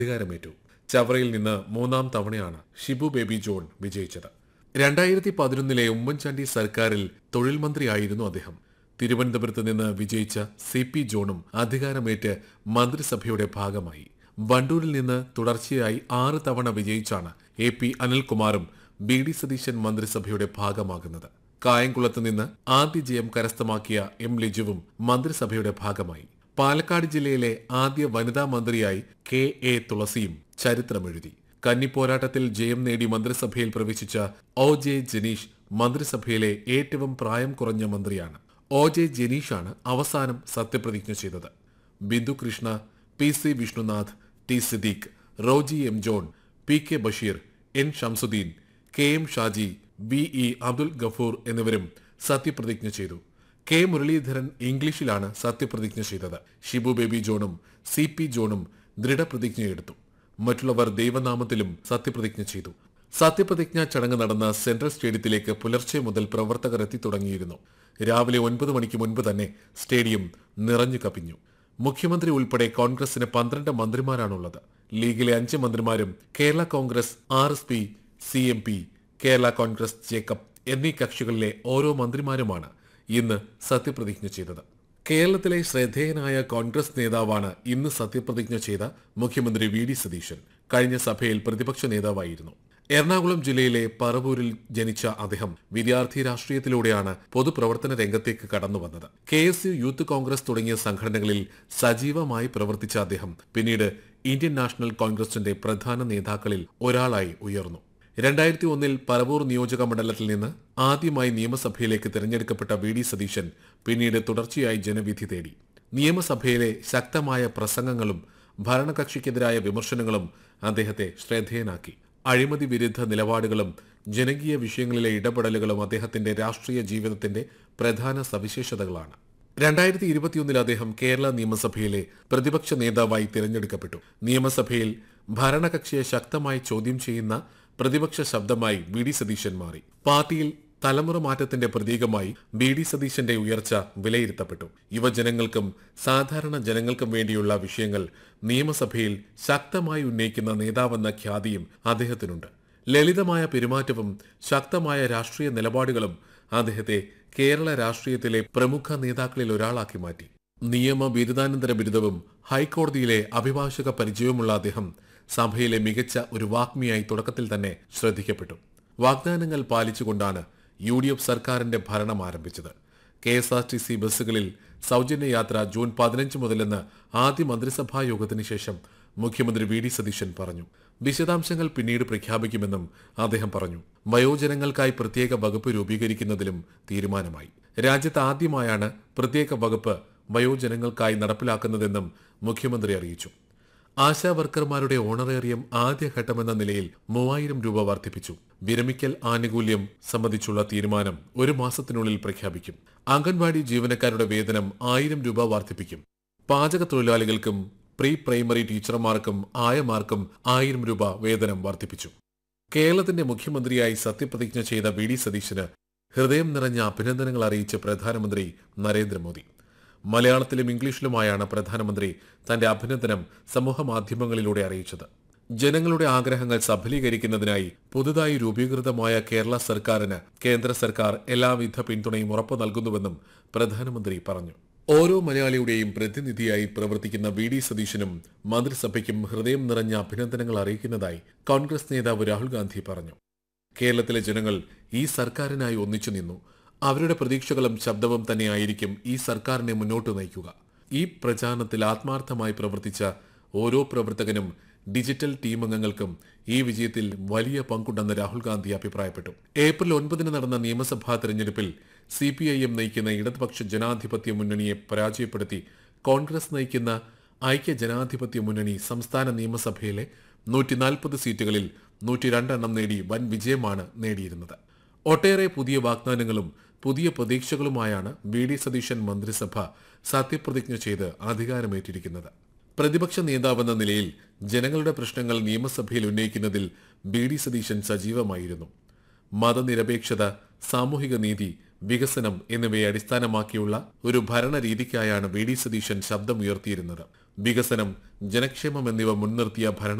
അധികാരമേറ്റു ചവറയിൽ നിന്ന് മൂന്നാം തവണയാണ് ഷിബു ബേബി ജോൺ വിജയിച്ചത് രണ്ടായിരത്തി പതിനൊന്നിലെ ഉമ്മൻചാണ്ടി സർക്കാരിൽ തൊഴിൽ മന്ത്രിയായിരുന്നു അദ്ദേഹം തിരുവനന്തപുരത്ത് നിന്ന് വിജയിച്ച സി പി ജോണും അധികാരമേറ്റ് മന്ത്രിസഭയുടെ ഭാഗമായി വണ്ടൂരിൽ നിന്ന് തുടർച്ചയായി ആറ് തവണ വിജയിച്ചാണ് എ പി അനിൽകുമാറും ബി ഡി സതീശൻ മന്ത്രിസഭയുടെ ഭാഗമാകുന്നത് കായംകുളത്ത് നിന്ന് ആദ്യ ജയം കരസ്ഥമാക്കിയ എം ലിജുവും മന്ത്രിസഭയുടെ ഭാഗമായി പാലക്കാട് ജില്ലയിലെ ആദ്യ വനിതാ മന്ത്രിയായി കെ എ തുളസിയും ചരിത്രമെഴുതി കന്നിപ്പോരാട്ടത്തിൽ ജയം നേടി മന്ത്രിസഭയിൽ പ്രവേശിച്ച ഒ ജെ ജനീഷ് മന്ത്രിസഭയിലെ ഏറ്റവും പ്രായം കുറഞ്ഞ മന്ത്രിയാണ് ഒ ജെ ജനീഷാണ് അവസാനം സത്യപ്രതിജ്ഞ ചെയ്തത് Bindu Krishna P C Vishnunath T Siddique Roji M John P K Basheer N Shamsuddin K M Shaji B E Abdul Gafoor എന്നിവരും സത്യപ്രതിജ്ഞ ചെയ്തു കെ മുരളീധരൻ ഇംഗ്ലീഷിലാണ് സത്യപ്രതിജ്ഞ ചെയ്തത് ഷിബു ബേബി ജോണും സി പി ജോണും ദൃഢപ്രതിജ്ഞയെടുത്തു മറ്റുള്ളവർ ദൈവനാമത്തിലും സത്യപ്രതിജ്ഞ ചെയ്തു സത്യപ്രതിജ്ഞാ ചടങ്ങ് നടന്ന സെൻട്രൽ സ്റ്റേഡിയത്തിലേക്ക് പുലർച്ചെ മുതൽ പ്രവർത്തകർ എത്തി തുടങ്ങിയിരുന്നു രാവിലെ ഒൻപത് മണിക്ക് മുൻപ് തന്നെ സ്റ്റേഡിയം നിറഞ്ഞു കപ്പിഞ്ഞു മുഖ്യമന്ത്രി ഉൾപ്പെടെ കോൺഗ്രസിന് പന്ത്രണ്ട് മന്ത്രിമാരാണുള്ളത് ലീഗിലെ അഞ്ച് മന്ത്രിമാരും Kerala Congress R S P C M P Kerala Congress Jacob എന്നീ കക്ഷികളിലെ ഓരോ മന്ത്രിമാരുമാണ് ഇന്ന് സത്യപ്രതിജ്ഞ ചെയ്തത് കേരളത്തിലെ ശ്രദ്ധേയനായ കോൺഗ്രസ് നേതാവാണ് ഇന്ന് സത്യപ്രതിജ്ഞ ചെയ്ത മുഖ്യമന്ത്രി വി ഡി സതീശൻ കഴിഞ്ഞ സഭയിൽ പ്രതിപക്ഷ നേതാവായിരുന്നു എറണാകുളം ജില്ലയിലെ പറവൂരിൽ ജനിച്ച അദ്ദേഹം വിദ്യാർത്ഥി രാഷ്ട്രീയത്തിലൂടെയാണ് പൊതുപ്രവർത്തന രംഗത്തേക്ക് കടന്നുവന്നത് K S U youth Congress തുടങ്ങിയ സംഘടനകളിൽ സജീവമായി പ്രവർത്തിച്ച അദ്ദേഹം പിന്നീട് ഇന്ത്യൻ നാഷണൽ കോൺഗ്രസിന്റെ പ്രധാന നേതാക്കളിൽ ഒരാളായി ഉയർന്നു രണ്ടായിരത്തി ഒന്നിൽ പറവൂർ നിയോജക മണ്ഡലത്തിൽ നിന്ന് ആദ്യമായി നിയമസഭയിലേക്ക് തിരഞ്ഞെടുക്കപ്പെട്ട വി ഡി സതീശൻ പിന്നീട് തുടർച്ചയായി ജനവിധി തേടി നിയമസഭയിലെ ശക്തമായ പ്രസംഗങ്ങളും ഭരണകക്ഷിക്കെതിരായ വിമർശനങ്ങളും അദ്ദേഹത്തെ ശ്രദ്ധേയനാക്കി അഴിമതി വിരുദ്ധ നിലപാടുകളും ജനകീയ വിഷയങ്ങളിലെ ഇടപെടലുകളും അദ്ദേഹത്തിന്റെ രാഷ്ട്രീയ ജീവിതത്തിന്റെ പ്രധാന സവിശേഷതകളാണ് രണ്ടായിരത്തി ഇരുപത്തിയൊന്നിൽ അദ്ദേഹം കേരള നിയമസഭയിലെ പ്രതിപക്ഷ നേതാവായി തിരഞ്ഞെടുക്കപ്പെട്ടു നിയമസഭയിൽ ഭരണകക്ഷിയെ ശക്തമായി ചോദ്യം ചെയ്യുന്ന പ്രതിപക്ഷ ശബ്ദമായി വി ഡി സതീശൻ മാറി പാർട്ടിയിൽ തലമുറ മാറ്റത്തിന്റെ പ്രതീകമായി ബി ഡി സതീശന്റെ ഉയർച്ച വിലയിരുത്തപ്പെട്ടു യുവജനങ്ങൾക്കും സാധാരണ ജനങ്ങൾക്കും വേണ്ടിയുള്ള വിഷയങ്ങൾ നിയമസഭയിൽ ശക്തമായി ഉന്നയിക്കുന്ന നേതാവെന്ന ഖ്യാതിയും അദ്ദേഹത്തിനുണ്ട് ലളിതമായ പെരുമാറ്റവും ശക്തമായ രാഷ്ട്രീയ നിലപാടുകളും അദ്ദേഹത്തെ കേരള രാഷ്ട്രീയത്തിലെ പ്രമുഖ നേതാക്കളിൽ ഒരാളാക്കി മാറ്റി നിയമ ബിരുദാനന്തര ബിരുദവും ഹൈക്കോടതിയിലെ അഭിഭാഷക പരിചയവുമുള്ള അദ്ദേഹം സഭയിലെ മികച്ച ഒരു വാഗ്മിയായി തുടക്കത്തിൽ തന്നെ ശ്രദ്ധിക്കപ്പെട്ടു വാഗ്ദാനങ്ങൾ പാലിച്ചുകൊണ്ടാണ് യു ഡി എഫ് സർക്കാരിന്റെ ഭരണം ആരംഭിച്ചത് K S R T C ബസ്സുകളിൽ സൗജന്യ യാത്ര ജൂൺ പതിനഞ്ച് മുതലെന്ന് ആദ്യ മന്ത്രിസഭാ യോഗത്തിന് ശേഷം മുഖ്യമന്ത്രി വി ഡി സതീശൻ പറഞ്ഞു വിശദാംശങ്ങൾ പിന്നീട് പ്രഖ്യാപിക്കുമെന്നും അദ്ദേഹം പറഞ്ഞു വയോജനങ്ങൾക്കായി പ്രത്യേക വകുപ്പ് രൂപീകരിക്കുന്നതിലും തീരുമാനമായി രാജ്യത്ത് ആദ്യമായാണ് പ്രത്യേക വകുപ്പ് വയോജനങ്ങൾക്കായി നടപ്പിലാക്കുന്നതെന്നും മുഖ്യമന്ത്രി അറിയിച്ചു ആശാ വർക്കർമാരുടെ ഓണറേറിയം ആദ്യഘട്ടമെന്ന നിലയിൽ മൂവായിരം രൂപ വർദ്ധിപ്പിച്ചു വിരമിക്കൽ ആനുകൂല്യം സംബന്ധിച്ചുള്ള തീരുമാനം ഒരു മാസത്തിനുള്ളിൽ പ്രഖ്യാപിക്കും അംഗൻവാടി ജീവനക്കാരുടെ വേതനം ആയിരം രൂപ വർദ്ധിപ്പിക്കും പാചക തൊഴിലാളികൾക്കും പ്രീ പ്രൈമറി ടീച്ചർമാർക്കും ആയമാർക്കും ആയിരം രൂപ വേതനം വർദ്ധിപ്പിച്ചു കേരളത്തിന്റെ മുഖ്യമന്ത്രിയായി സത്യപ്രതിജ്ഞ ചെയ്ത വി ഡി സതീശന് ഹൃദയം നിറഞ്ഞ അഭിനന്ദനങ്ങൾ അറിയിച്ച് പ്രധാനമന്ത്രി നരേന്ദ്രമോദി മലയാളത്തിലും ഇംഗ്ലീഷിലുമായാണ് പ്രധാനമന്ത്രി തന്റെ അഭിനന്ദനം സമൂഹമാധ്യമങ്ങളിലൂടെ അറിയിച്ചത് ജനങ്ങളുടെ ആഗ്രഹങ്ങൾ സഫലീകരിക്കുന്നതിനായി പുതുതായി രൂപീകൃതമായ കേരള സർക്കാരിന് കേന്ദ്ര സർക്കാർ എല്ലാവിധ പിന്തുണയും ഉറപ്പു നൽകുന്നുവെന്നും പ്രധാനമന്ത്രി പറഞ്ഞു ഓരോ മലയാളിയുടെയും പ്രതിനിധിയായി പ്രവർത്തിക്കുന്ന വി ഡി സതീശനും മന്ത്രിസഭയ്ക്കും ഹൃദയം നിറഞ്ഞ അഭിനന്ദനങ്ങൾ അറിയിക്കുന്നതായി കോൺഗ്രസ് നേതാവ് രാഹുൽ ഗാന്ധി പറഞ്ഞു കേരളത്തിലെ ജനങ്ങൾ ഈ സർക്കാരിനായി ഒന്നിച്ചു നിന്നു അവരുടെ പ്രതീക്ഷകളും ശബ്ദവും തന്നെയായിരിക്കും ഈ സർക്കാരിനെ മുന്നോട്ട് നയിക്കുക ഈ പ്രചാരണത്തിൽ ആത്മാർത്ഥമായി പ്രവർത്തിച്ച ഓരോ പ്രവർത്തകനും ഡിജിറ്റൽ ടീം അംഗങ്ങൾക്കും ഈ വിജയത്തിൽ വലിയ പങ്കുണ്ടെന്ന് രാഹുൽ ഗാന്ധി അഭിപ്രായപ്പെട്ടു ഏപ്രിൽ ഒൻപതിന് നടന്ന നിയമസഭാ തെരഞ്ഞെടുപ്പിൽ സി പി ഐ എം നയിക്കുന്ന ഇടതുപക്ഷ ജനാധിപത്യ മുന്നണിയെ പരാജയപ്പെടുത്തി കോൺഗ്രസ് നയിക്കുന്ന ഐക്യ ജനാധിപത്യ മുന്നണി സംസ്ഥാന നിയമസഭയിലെ നൂറ്റി നാൽപ്പത് സീറ്റുകളിൽ നൂറ്റി രണ്ടെണ്ണം നേടി വൻ വിജയമാണ് നേടിയിരുന്നത് ഒട്ടേറെ പുതിയ വാഗ്ദാനങ്ങളും പുതിയ പ്രതീക്ഷകളുമായാണ് വി ഡി സതീശൻ മന്ത്രിസഭ സത്യപ്രതിജ്ഞ ചെയ്ത് അധികാരമേറ്റിരിക്കുന്നത് പ്രതിപക്ഷ നേതാവെന്ന നിലയിൽ ജനങ്ങളുടെ പ്രശ്നങ്ങൾ നിയമസഭയിൽ ഉന്നയിക്കുന്നതിൽ ബി ഡി സതീശൻ സജീവമായിരുന്നു മതനിരപേക്ഷത സാമൂഹിക നീതി വികസനം എന്നിവയെ അടിസ്ഥാനമാക്കിയുള്ള ഒരു ഭരണരീതിക്കായാണ് വി ഡി സതീശൻ ശബ്ദമുയർത്തിയിരുന്നത് വികസനം ജനക്ഷേമം എന്നിവ മുൻനിർത്തിയ ഭരണ